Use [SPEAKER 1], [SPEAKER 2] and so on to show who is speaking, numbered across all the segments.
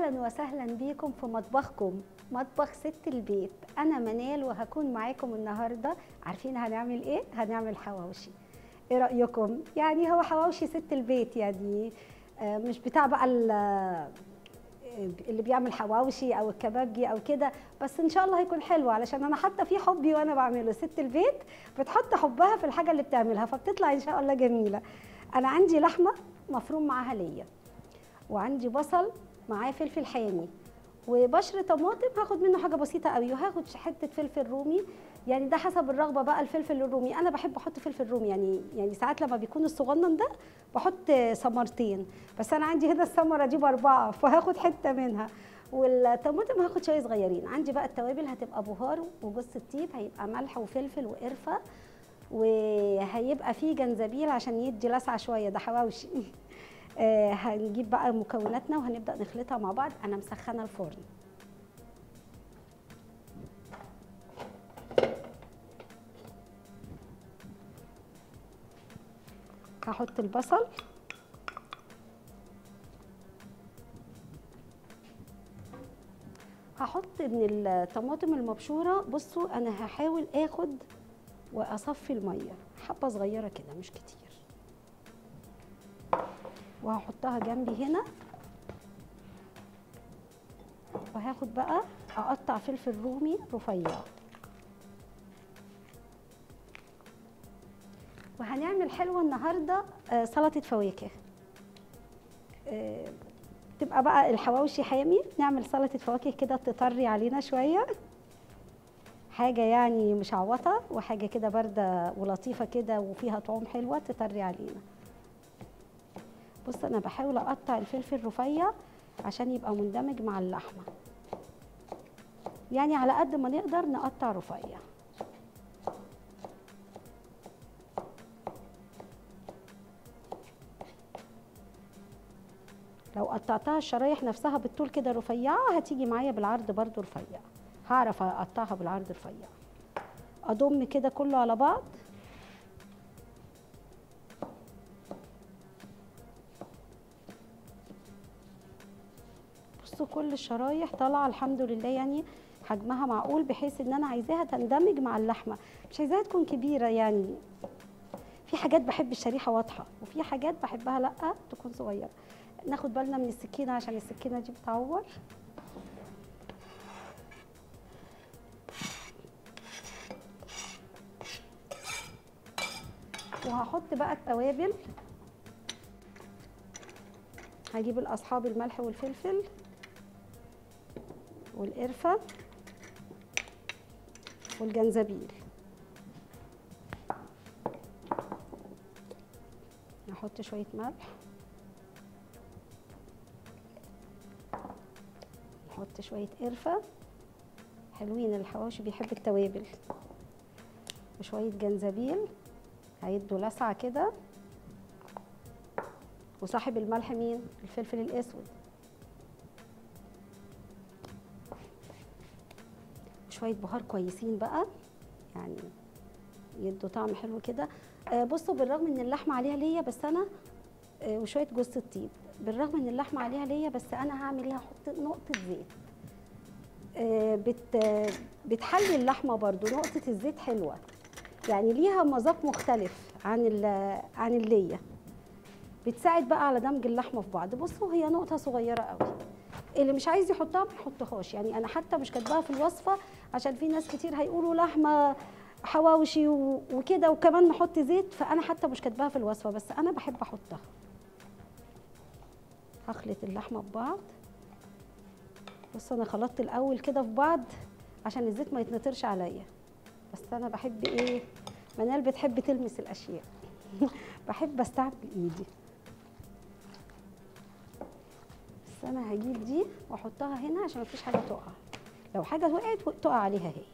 [SPEAKER 1] اهلا وسهلا بيكم في مطبخكم مطبخ ست البيت انا منال وهكون معاكم النهارده عارفين هنعمل ايه هنعمل حواوشي ايه رايكم يعني هو حواوشي ست البيت يعني آه، مش بتاع بقى ال- اللي بيعمل حواوشي او الكبابجي او كده بس ان شاء الله هيكون حلو علشان انا حاطه فيه حبي وانا بعمله ست البيت بتحط حبها في الحاجه اللي بتعملها فبتطلع ان شاء الله جميله انا عندي لحمه مفروم معاها ليا وعندي بصل معاه فلفل حامي وبشر طماطم هاخد منه حاجه بسيطه قوي وهاخد حته فلفل رومي يعني ده حسب الرغبه بقى الفلفل الرومي انا بحب احط فلفل رومي يعني يعني ساعات لما بيكون الصغنن ده بحط ثمرتين بس انا عندي هنا الثمره دي باربعه فهاخد حته منها والطماطم هاخد شويه صغيرين عندي بقى التوابل هتبقى بهار وجوز الطيب هيبقى ملح وفلفل وقرفه وهيبقى فيه جنزبيل عشان يدي لسعه شويه ده حواوشي آه، هنجيب بقى مكوناتنا وهنبدا نخلطها مع بعض انا مسخنه الفرن هحط البصل هحط من الطماطم المبشوره بصوا انا هحاول اخد واصفي الميه حبه صغيره كده مش كتير وهحطها جنبي هنا وهاخد بقى اقطع فلفل رومي رفيع وهنعمل حلوه النهارده آه، سلطه فواكه آه، تبقى بقى الحواوشي حامي نعمل سلطه فواكه كده تطري علينا شويه حاجه يعني مشعوطه وحاجه كده بارده ولطيفه كده وفيها طعوم حلوه تطري علينا بص انا بحاول اقطع الفلفل رفيع عشان يبقى مندمج مع اللحمه يعني على قد ما نقدر نقطع رفيع لو قطعتها الشرايح نفسها بالطول كده رفيعه هتيجي معايا بالعرض برضو رفيع هعرف اقطعها بالعرض رفيع اضم كده كله على بعض بصوا كل الشرايح طالعه الحمد لله يعني حجمها معقول بحيث ان انا عايزاها تندمج مع اللحمه مش عايزاها تكون كبيره يعني في حاجات بحب الشريحه واضحه وفي حاجات بحبها لا تكون صغيره ناخد بالنا من السكينه عشان السكينه دي بتعور وهحط بقى التوابل هجيب الاصحاب الملح والفلفل والقرفه والجنزبيل نحط شويه ملح نحط شويه قرفه حلوين الحواوشي بيحب التوابل وشويه جنزبيل هيدوا لسعه كده وصاحب الملح مين الفلفل الاسود شويه بهار كويسين بقى يعني يدوا طعم حلو كده آه بصوا بالرغم ان اللحمه عليها ليا بس انا آه وشويه جوز الطيب بالرغم ان اللحمه عليها ليا بس انا هعمل ايه هحط نقطه زيت آه بت آه بتحلي اللحمه برضو نقطه الزيت حلوه يعني ليها مذاق مختلف عن ال- عن الليه بتساعد بقى على دمج اللحمه في بعض بصوا هي نقطه صغيره قوي اللي مش عايز يحطها ما يحطهاش يعني انا حتى مش كاتباها في الوصفه عشان في ناس كتير هيقولوا لحمه حواوشي و- وكده وكمان نحط زيت فانا حتى مش كاتباها في الوصفه بس انا بحب احطها هخلط اللحمه ببعض بص انا خلطت الاول كده في بعض عشان الزيت ما يتنطرش عليا بس انا بحب ايه منال بتحب تلمس الاشياء بحب استعمل ايدي بس انا هجيب دي واحطها هنا عشان مفيش حاجه تقع لو حاجه وقعت تقع عليها هي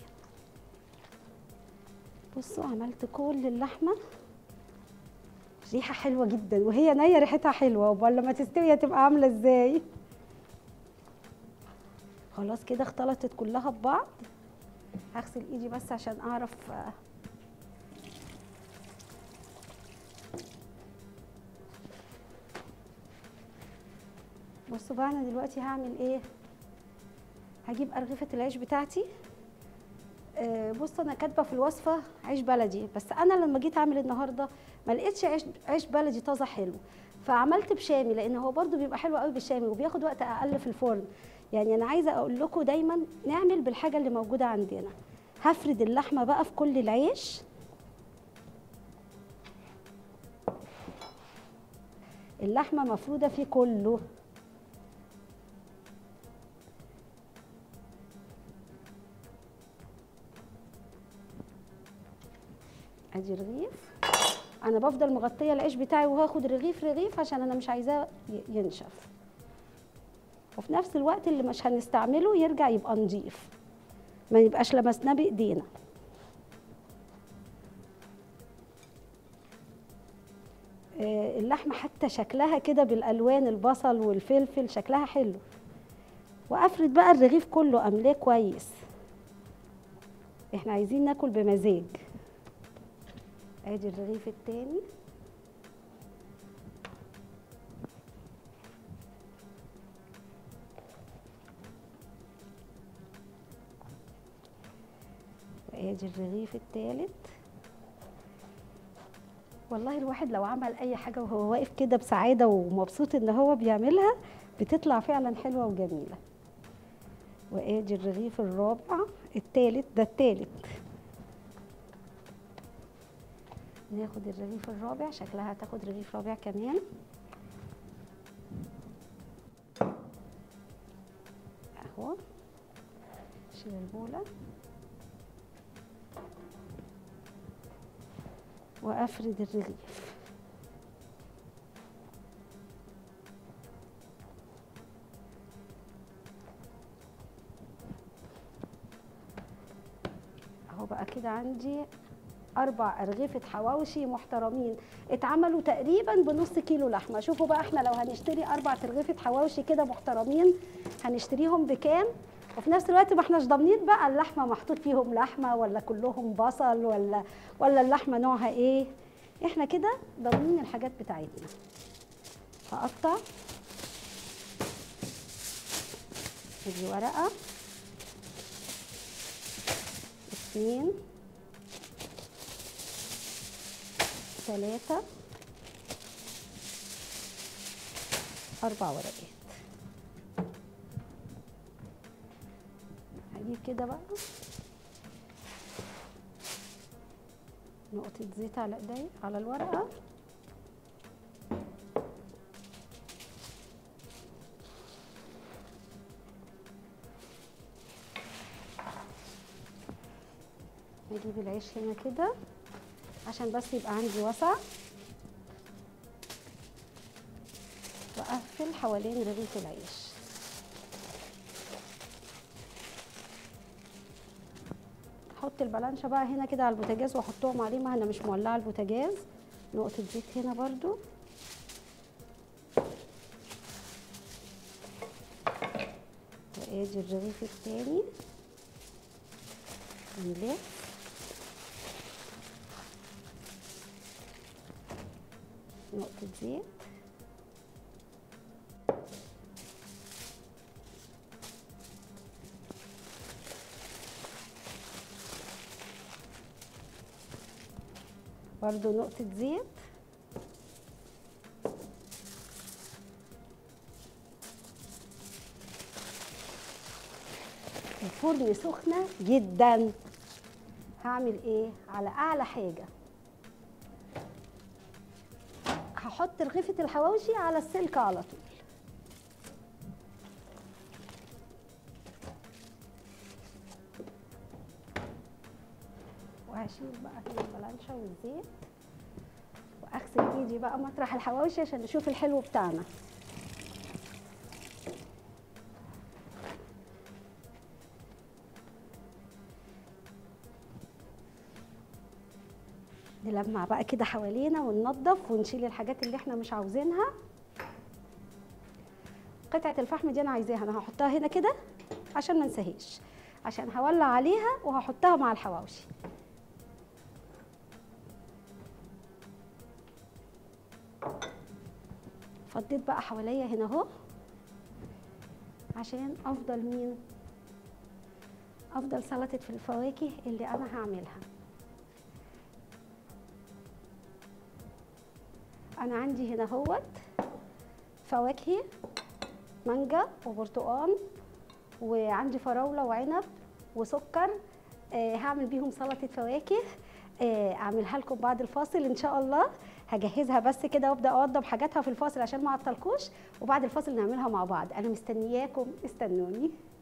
[SPEAKER 1] بصوا عملت كل اللحمه ريحه حلوه جدا وهي نيه ريحتها حلوه وبقى لما تستوي هتبقى عامله ازاي خلاص كده اختلطت كلها ببعض هغسل ايدي بس عشان اعرف آه، بصوا بقى انا دلوقتي هعمل ايه هجيب ارغفه العيش بتاعتي آه، بصوا انا كاتبه في الوصفه عيش بلدي بس انا لما جيت اعمل النهارده ما لقيتش عيش عيش بلدي طازه حلو فعملت بشامي لان هو برده بيبقى حلو قوي بالشامي وبياخد وقت اقل في الفرن يعني انا عايزه اقول لكم دايما نعمل بالحاجه اللي موجوده عندنا هفرد اللحمه بقى في كل العيش اللحمه مفروده فيه كله ادي رغيف انا بفضل مغطيه العيش بتاعي وهاخد رغيف رغيف عشان انا مش عايزاه ي- ينشف وفي نفس الوقت اللي مش هنستعمله يرجع يبقى نضيف ما يبقاش لمسناه بايدينا آه، اللحمه حتى شكلها كده بالالوان البصل والفلفل شكلها حلو وافرد بقى الرغيف كله املاه كويس احنا عايزين ناكل بمزاج ادي الرغيف التاني وادي الرغيف التالت والله الواحد لو عمل اي حاجه وهو واقف كده بسعاده ومبسوط ان هو بيعملها بتطلع فعلا حلوه وجميله وادي الرغيف الرابع التالت ده التالت ناخد الرغيف الرابع شكلها هتاخد رغيف رابع كمان اهو شيل البوله وافرد الرغيف اهو بقى كده عندي اربع ارغفه حواوشي محترمين اتعملوا تقريبا بنص كيلو لحمه شوفوا بقى احنا لو هنشتري اربع ارغفه حواوشي كده محترمين هنشتريهم بكام وفي نفس الوقت ما احناش ضامنين بقى اللحمه محطوط فيهم لحمه ولا كلهم بصل ولا ولا اللحمه نوعها ايه احنا كده ضامنين الحاجات بتاعتنا هقطع ادي ورقه اتنين ثلاثة أربع ورقات هجيب كده بقى نقطة زيت على ايدي على الورقة هجيب العيش هنا كده عشان بس يبقى عندي وسع واقفل حوالين رغيف العيش احط البلانشة بقى هنا كده على البوتاجاز واحطهم عليه ما انا مش مولعه البوتاجاز نقطة زيت هنا برضو وادي الرغيف التاني نلف نقطة زيت برضو نقطة زيت الفرن سخنة جدا هعمل ايه على اعلى حاجة هحط رغيفة الحواوشي على السلك على طول وهشيل بقى هنا البلانشة والزيت واغسل ايدي بقى مطرح الحواوشي عشان نشوف الحلو بتاعنا نلمع بقى كده حوالينا وننظف ونشيل الحاجات اللي احنا مش عاوزينها قطعة الفحم دي انا عايزاها انا هحطها هنا كده عشان ما انساهاش عشان هولع عليها وهحطها مع الحواوشي فضيت بقى حواليا هنا اهو عشان افضل مين افضل سلطه في الفواكه اللي انا هعملها انا عندي هنا هوت فواكه مانجا وبرتقال وعندي فراوله وعنب وسكر آه هعمل بيهم سلطه فواكه آه اعملها لكم بعد الفاصل ان شاء الله هجهزها بس كده وابدا اوضب حاجاتها في الفاصل عشان ما اعطلكوش وبعد الفاصل نعملها مع بعض انا مستنياكم استنوني